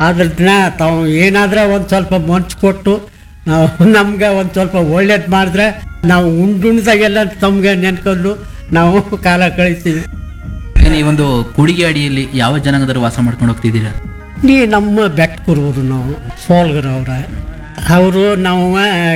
ಅದ್ರನ್ನ ತಾವು ಏನಾದ್ರೆ ಒಂದು ಸ್ವಲ್ಪ ಮನ್ಸು ಕೊಟ್ಟು ನಾವು ನಮ್ಗೆ ಒಂದು ಸ್ವಲ್ಪ ಒಳ್ಳೇದು ಮಾಡಿದ್ರೆ ನಾವು ಉಂಡುಣ್ದಾಗೆಲ್ಲ ತಮ್ಗೆ ನೆನ್ಕೊಂಡು ನಾವು ಕಾಲ ಕಳಿತೀವಿ ಏನು ಈ ಒಂದು ಕೂಡಿಗೆ ಅಡಿಯಲ್ಲಿ ಯಾವ ಜನಾಂಗದವರು ವಾಸ ಮಾಡ್ಕೊಂಡು ಹೋಗ್ತಿದ್ದೀರಾ ನೀ ನಮ್ಮ ಬೆಟ್ಟ ಕುರುವರು ನಾವು ಸೋಲ್ಗರವ್ರ ಅವರು ನಾವು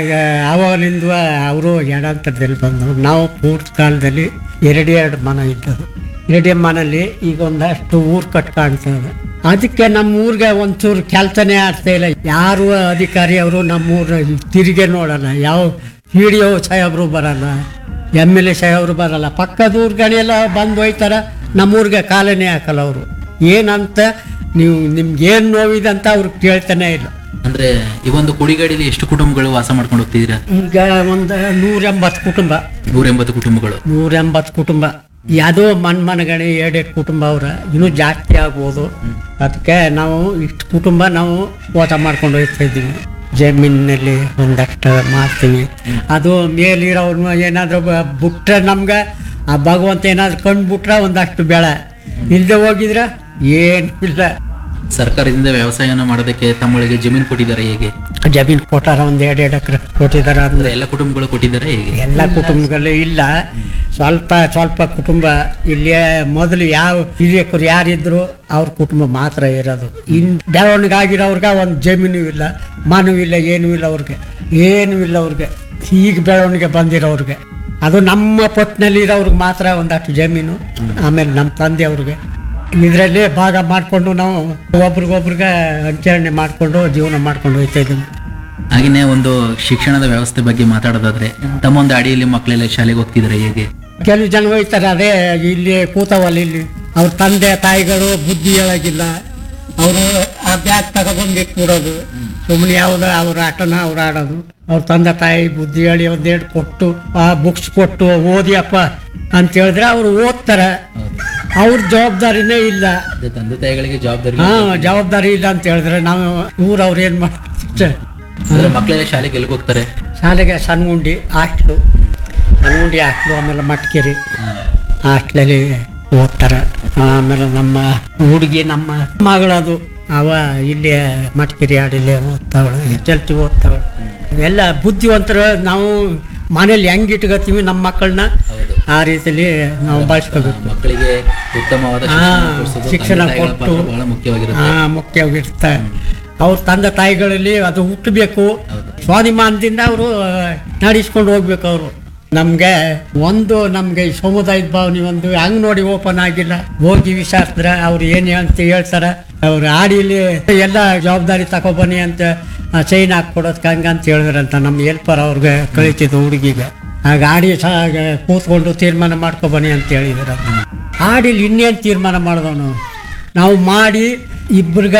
ಆವಾಗಲಿಂದ ಅವರು ಎಡಾಂತರದಲ್ಲಿ ಬಂದವರು ನಾವು ಪೂರ್ತಿ ಕಾಲದಲ್ಲಿ ಎರಡೇ ಎರಡು ಮನ ಇದ್ದದು ಎರಡೇ ಮನಲ್ಲಿ ಈಗ ಒಂದಷ್ಟು ಊರು ಕಟ್ ಕಾಣ್ತದೆ ಅದಕ್ಕೆ ನಮ್ಮ ಊರಿಗೆ ಒಂಚೂರು ಕೆಲಸನೇ ಆಗ್ತಾ ಇಲ್ಲ ಯಾರು ಅಧಿಕಾರಿ ಅವರು ನಮ್ಮೂರ ತಿರುಗಿ ನೋಡಲ್ಲ ಯಾವ ಪಿ ಡಿ ಒ ಸಾಹೇಬರು ಬರಲ್ಲ ಎಮ್ ಎಲ್ ಎ ಸಾಹೇಬರು ಬರಲ್ಲ ಪಕ್ಕದ ಊರುಗಳೆಲ್ಲ ಬಂದು ಹೋಯ್ತಾರ ನಮ್ಮೂರಿಗೆ ಕಾಲನೇ ಹಾಕಲ್ಲ ಅವರು ಏನಂತ ನೀವು ನಿಮ್ಗೆ ಏನು ನೋವಿದೆ ಅಂತ ಅವ್ರು ಕೇಳ್ತಾನೆ ಇಲ್ಲ ಅಂದ್ರೆ ಈ ಒಂದು ಕೂಡಿಗಾಡಿಯಲ್ಲಿ ಎಷ್ಟು ಕುಟುಂಬಗಳು ವಾಸ ಮಾಡ್ಕೊಂಡು ಹೋಗ್ತಿದ್ದೀರಾ ಈಗ ಒಂದು ನೂರ ಎಂಬತ್ತು ಕುಟುಂಬ ನೂರ ಎಂಬತ್ತು ಕುಟುಂಬಗಳು ನೂರ ಎಂಬತ್ತು ಕುಟುಂಬ ಯಾವುದೋ ಮನ್ ಮನಗಣಿ ಎರಡೆರಡು ಕುಟುಂಬ ಅವ್ರ ಇನ್ನೂ ಜಾಸ್ತಿ ಆಗ್ಬೋದು ಅದಕ್ಕೆ ನಾವು ಇಷ್ಟು ಕುಟುಂಬ ನಾವು ವಾಸ ಮಾಡ್ಕೊಂಡು ಹೋಗ್ತಾ ಇದ್ದೀವಿ ಜಮೀನಿನಲ್ಲಿ ಒಂದಷ್ಟು ಮಾಡ್ತೀವಿ ಅದು ಮೇಲಿರೋರ್ನು ಏನಾದರೂ ಬಿಟ್ರೆ ನಮ್ಗೆ ಆ ಭಗವಂತ ಏನಾದ್ರು ಕಂಡುಬಿಟ್ರೆ ಒಂದಷ್ಟು ಬೆಳೆ ಇಲ್ಲದೆ ಹೋಗಿದ್ರೆ ಏನು ಇಲ್ಲ ಸರ್ಕಾರದಿಂದ ವ್ಯವಸಾಯನ ಮಾಡೋದಕ್ಕೆ ತಮ್ಮಗಳಿಗೆ ಜಮೀನು ಕೊಟ್ಟಿದ್ದಾರೆ ಹೇಗೆ ಜಮೀನು ಕೊಟ್ಟಾರ ಒಂದು ಎರಡು ಎರಡು ಎಕರೆ ಕೊಟ್ಟಿದ್ದಾರೆ ಅಂದ್ರೆ ಅಂದ್ರೆ ಎಲ್ಲ ಕುಟುಂಬಗಳು ಕೊಟ್ಟಿದ್ದಾರೆ ಹೇಗೆ ಎಲ್ಲ ಕುಟುಂಬಗಳು ಇಲ್ಲ ಸ್ವಲ್ಪ ಸ್ವಲ್ಪ ಕುಟುಂಬ ಇಲ್ಲಿ ಮೊದಲು ಯಾವ ಹಿರಿಯಕರು ಯಾರಿದ್ರು ಅವ್ರ ಕುಟುಂಬ ಮಾತ್ರ ಇರೋದು ಇನ್ ಬೆಳವಣಿಗೆ ಆಗಿರೋರ್ಗೆ ಒಂದು ಜಮೀನು ಇಲ್ಲ ಮನವು ಇಲ್ಲ ಏನೂ ಇಲ್ಲ ಅವ್ರಿಗೆ ಏನೂ ಇಲ್ಲ ಅವ್ರಿಗೆ ಈಗ ಬೆಳವಣಿಗೆ ಬಂದಿರೋರ್ಗೆ ಅದು ನಮ್ಮ ಪೊಟ್ಟಿನಲ್ಲಿ ಇರೋರ್ಗೆ ಮಾತ್ರ ಒಂದಷ್ಟು ಜಮೀನು ಆಮೇಲೆ ನಮ್ಮ ತಂದೆಯವ್ರಿಗೆ ಇದರಲ್ಲಿ ಭಾಗ ಮಾಡಿಕೊಂಡು ನಾವು ಒಬ್ರಿಗೊಬ್ರಿಗೆ ಹಂಚರಣೆ ಮಾಡಿಕೊಂಡು ಜೀವನ ಮಾಡ್ಕೊಂಡು ಹೋಗ್ತಾ ಇದ್ದೀವಿ ಹಾಗೆಯೇ ಒಂದು ಶಿಕ್ಷಣದ ವ್ಯವಸ್ಥೆ ಬಗ್ಗೆ ಮಾತಾಡೋದಾದ್ರೆ ತಮ್ಮ ಒಂದು ಅಡಿಯಲ್ಲಿ ಮಕ್ಕಳೆಲ್ಲ ಶಾಲೆಗೆ ಹೋಗ್ತಿದ್ದಾರೆ ಹೇಗೆ ಕೆಲವು ಜನ ಹೋಯ್ತಾರೆ ಅದೇ ಇಲ್ಲಿ ಕೂತವಲ್ಲ ಇಲ್ಲಿ ಅವ್ರ ತಂದೆ ತಾಯಿಗಳು ಬುದ್ಧಿ ಹೇಳೋಗಿಲ್ಲ ಅವರು ಆ ಬ್ಯಾಗ್ ತಗೊಬಂದು ಇಟ್ಬಿಡೋದು ಸುಮ್ಮನೆ ಯಾವ್ದು ಅವ್ರ ಆಟನ ಅವ್ರು ಆಡೋದು ಅವ್ರ ತಂದೆ ತಾಯಿ ಬುದ್ಧಿ ಹೇಳಿ ಒಂದೆರಡು ಕೊಟ್ಟು ಆ ಬುಕ್ಸ್ ಕೊಟ್ಟು ಓದಿಯಪ್ಪ ಅಂತ ಹೇಳಿದ್ರೆ ಅವ್ರು ಓದ್ತಾರೆ ಅವ್ರ ಜವಾಬ್ದಾರಿನೇ ಇಲ್ಲ ಅದೇ ತಂದೆ ತಾಯಿಗಳಿಗೆ ಜವಾಬ್ದಾರಿ ಹಾ ಜವಾಬ್ದಾರಿ ಇಲ್ಲ ಅಂತ ಹೇಳಿದ್ರೆ ನಾವು ಊರವ್ರು ಏನು ಮಾಡ್ತಾರೆ ಅಂದ್ರೆ ಮಕ್ಕಳೆಲ್ಲ ಶಾಲೆಗೆ ಎಲ್ಲಿಗೆ ಹೋಗ್ತಾರೆ ಶಾಲೆಗೆ ಸಣ್ಣಗುಂಡಿ ಹಾಸ್ಟ್ಲು ಸಣ್ಣಗುಂಡಿ ಹಾಸ್ಟ್ಲು ಆಮೇಲೆ ಮಟ್ಕೇರಿ ಹಾಸ್ಟ್ಲಲ್ಲಿ ಓದ್ತಾರೆ ಆಮೇಲೆ ನಮ್ಮ ಹುಡುಗಿ ನಮ್ಮ ಮಗಳದು ಅವ ಇಲ್ಲಿ ಮಟ್ಕೇರಿ ಹಾಡಿಲ್ಲಿ ಓದ್ತಾವಳು ಎಸ್ ಎಲ್ ಟಿ ಓದ್ತಾವಳು ಎಲ್ಲ ಬುದ್ಧಿವಂತರು ನಾವು ಮನೇಲಿ ಹೆಂಗ್ ಇಟ್ಕೋತೀವಿ ನಮ್ಮ ಮಕ್ಕಳನ್ನ ಹೌದು ಆ ರೀತಿಲಿ ನಾವು ಬಳಸ್ಕೋಬೇಕು ಮಕ್ಕಳಿಗೆ ಉತ್ತಮವಾದ ಹಾ, ಶಿಕ್ಷಣ ಕೊಡ್ಸೋದು ಶಿಕ್ಷಣ ತಂದೆ ತಾಯಿಗಳ ಪಾತ್ರ ಕೊಟ್ಟು. ಬಹಳ ಮುಖ್ಯವಾಗಿರುತ್ತೆ ಹಾ ಮುಖ್ಯವಾಗಿರುತ್ತೆ ಅವ್ರ ತಂದೆ ತಾಯಿಗಳಲ್ಲಿ ಅದು ಹುಟ್ಟಬೇಕು ಹೌದು. ಸ್ವಾಭಿಮಾನದಿಂದ ಅವರು ನಡೆಸ್ಕೊಂಡು ಹೋಗ್ಬೇಕು ಅವರು ನಮ್ಗೆ ಒಂದು ನಮ್ಗೆ ಈ ಸಮುದಾಯದ ಭಾವನೆ ಒಂದು ಹಂಗ್ ನೋಡಿ ಓಪನ್ ಆಗಿಲ್ಲ ಹೋಗಿ ವಿಚಾರಿಸಿದ್ರೆ ಅವ್ರು ಏನು ಅಂತ ಹೇಳ್ತಾರೆ ಅವ್ರು ಆಡಿಲಿ ಎಲ್ಲ ಜವಾಬ್ದಾರಿ ತಗೊಬನ್ನಿ ಅಂತ ಚೈನ್ ಹಾಕ್ಕೊಡೋದಕ್ಕೆ ಹಂಗಂತ ಹೇಳಿದ್ರಂತ ನಮ್ಮ ಹೆಲ್ಪರ್ ಅವ್ರಿಗೆ ಕಳಿತಿದ್ದು ಹುಡುಗಿಗೆ ಆಗ ಆಡಿ ಸಹ ಕೂತ್ಕೊಂಡು ತೀರ್ಮಾನ ಮಾಡ್ಕೊಬನ್ನಿ ಅಂತ ಹೇಳಿದಾರೆ ಆಡಿಲಿ ಇನ್ನೇನು ತೀರ್ಮಾನ ಮಾಡಿದವನು ನಾವು ಮಾಡಿ ಇಬ್ರಿಗೆ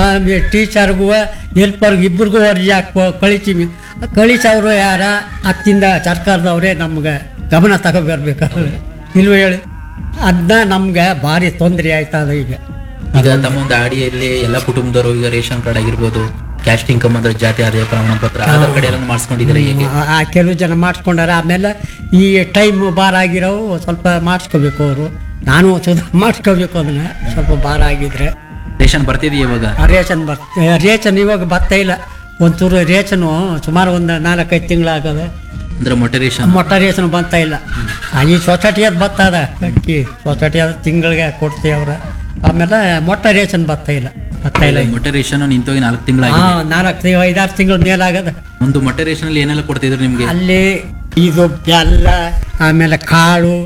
ಟೀಚರ್ಗೂ ಹೆಲ್ಪರ್ಗೆ ಇಬ್ರಿಗೂ ಅರ್ಜಿ ಹಾಕೋ ಕಳಿತೀವಿ ಕಳಿಸೋರು ಯಾರ ಹತ್ತಿಂದ ಸರ್ಕಾರದವರೇ ನಮ್ಗೆ ಗಮನ ತಗೋಬರ್ಬೇಕಾದ್ರೆ ಇಲ್ವ ಹೇಳಿ ಅದನ್ನ ನಮ್ಗೆ ಭಾರಿ ತೊಂದರೆ ಆಯ್ತದ ಈಗ ಈಗ ತಮ್ಮ ಒಂದು ಆಡಿಯಲ್ಲಿ ಎಲ್ಲ ಕುಟುಂಬದವರು ಈಗ ರೇಷನ್ ಕಾರ್ಡ್ ಆಗಿರ್ಬೋದು ಕ್ಯಾಸ್ಟ್ ಇನ್ಕಮ್ ಅಂದ್ರೆ ಜಾತಿ ಆದಾಯ ಪ್ರಮಾಣ ಪತ್ರ ಆಧಾರ್ ಕಾರ್ಡ್ ಎಲ್ಲ ಮಾಡಿಸ್ಕೊಂಡಿದ್ದಾರೆ ಹೇಗೆ ಆ- ಆ ಕೆಲವು ಜನ ಮಾಡಿಸ್ಕೊಂಡಾರ ಆಮೇಲೆ ಈ ಟೈಮ್ ಬಾರ್ ಆಗಿರೋವು ಸ್ವಲ್ಪ ಮಾಡಿಸ್ಕೋಬೇಕು ಅವರು ನಾನು ಸುಧಾ ಮಾಡಿಸ್ಕೋಬೇಕು ಅದನ್ನ ಸ್ವಲ್ಪ ಬಾರ ಆಗಿದ್ರೆ ರೇಷನ್ ಬರ್ತಿದೆಯಾ ಇವಾಗ ಆ ರೇಷನ್ ಬರ್ ರೇಷನ್ ಇವಾಗ ಬರ್ತಾ ಇಲ್ಲ ಒಂಚೂರು ರೇಷನು ಸುಮಾರು ಒಂದು ನಾಲ್ಕೈದು ತಿಂಗಳಾಗದೆ ಅಂದ್ರೆ ಮೊಟ್ಟೆ ರೇಷನ್ ಮೊಟ್ಟ ರೇಷನ್ ಬಂತಾ ಇಲ್ಲ ಆ, ಈ ಸೊಸೈಟಿ ಅದು ಬರ್ತದ ಅಕ್ಕಿ ಸೊಸೈಟಿ ಅದು ತಿಂಗಳಿಗೆ ಕೊಡ್ತೀವಿ ಅವ್ರ ಆಮೇಲೆ ಮೊಟ್ಟ ರೇಷನ್ ಬರ್ತಾ ಇಲ್ಲ ಬರ್ತಾ ಇಲ್ಲ ಮೊಟ್ಟೆ ರೇಷನ್ ನಿಂತೋಗಿ ನಾಲ್ಕು ಹಾ ತಿಂಗಳಾಗಿದೆ ನಾಲ್ಕು ಐದಾರು ತಿಂಗಳ ಮೇಲಾಗದ ಒಂದು ಮೊಟ್ಟೆ ರೇಷನ್ ಅಲ್ಲಿ ಏನೆಲ್ಲ ಕೊಡ್ತಿದ್ರು ನಿಮ್ಗೆ ಅಲ್ಲಿ ಇದು ಬೆಲ್ಲ ಆಮೇಲೆ ಕಾಳು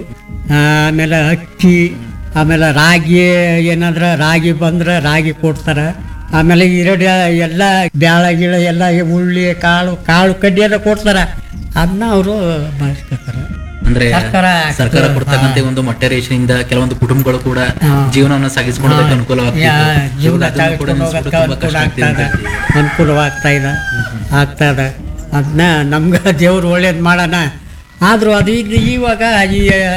ಆಮೇಲೆ ಅಕ್ಕಿ ಆಮೇಲೆ ರಾಗಿ ಏನಾದ್ರೆ ರಾಗಿ ಬಂದ್ರೆ ರಾಗಿ ಕೊಡ್ತಾರೆ ಆಮೇಲೆ ಎರಡು ಎಲ್ಲ ಬ್ಯಾಳ ಗಿಳ ಎಲ್ಲ ಉಳ್ಳಿ ಕಾಳು ಕಾಳು ಕಡ್ಡಿ ಎಲ್ಲ ಕೊಡ್ತಾರೆ ಅದನ್ನ ಅವರು ಮಾಡಿಸ್ಕೊತಾರೆ ಅಂದ್ರೆ ಸರ್ಕಾರ ಸರ್ಕಾರ ಕೊಡ್ತಕ್ಕಂತ ಒಂದು ಮೊಟ್ಟೆ ರೇಷನ್ ಇಂದ ಕೆಲವೊಂದು ಕುಟುಂಬಗಳು ಕೂಡ ಹಾ. ಜೀವನವನ್ನು ಸಾಗಿಸ್ಕೊಳ್ಳೋದಕ್ಕೆ ಅನುಕೂಲವಾಗ್ತಿತ್ತು ಯಾ- ಜೀವನ ಇವಾಗ ಅದನ್ನು ಕೂಡ ತೆಗೆದುಕೊಂಡು ನೆನ್ಸ್ಬಿಟ್ಟು ಹೋಗೋಕೆ ತುಂಬಾ ಕಷ್ಟ ಅನುಕೂಲ ಆಗ್ತಾ ಆಗ್ತಿದೆ ಇದೆ ಅನುಕೂಲವಾಗ್ತಾ ಇದೆ ಆಗ್ತಾ ಇದೆ ಅದನ್ನ ನಮ್ಗೆ ದೇವ್ರು ಒಳ್ಳೇದು ಮಾಡೋಣ ಆದರೂ ಅದು ಈಗ ಇವಾಗ ಈ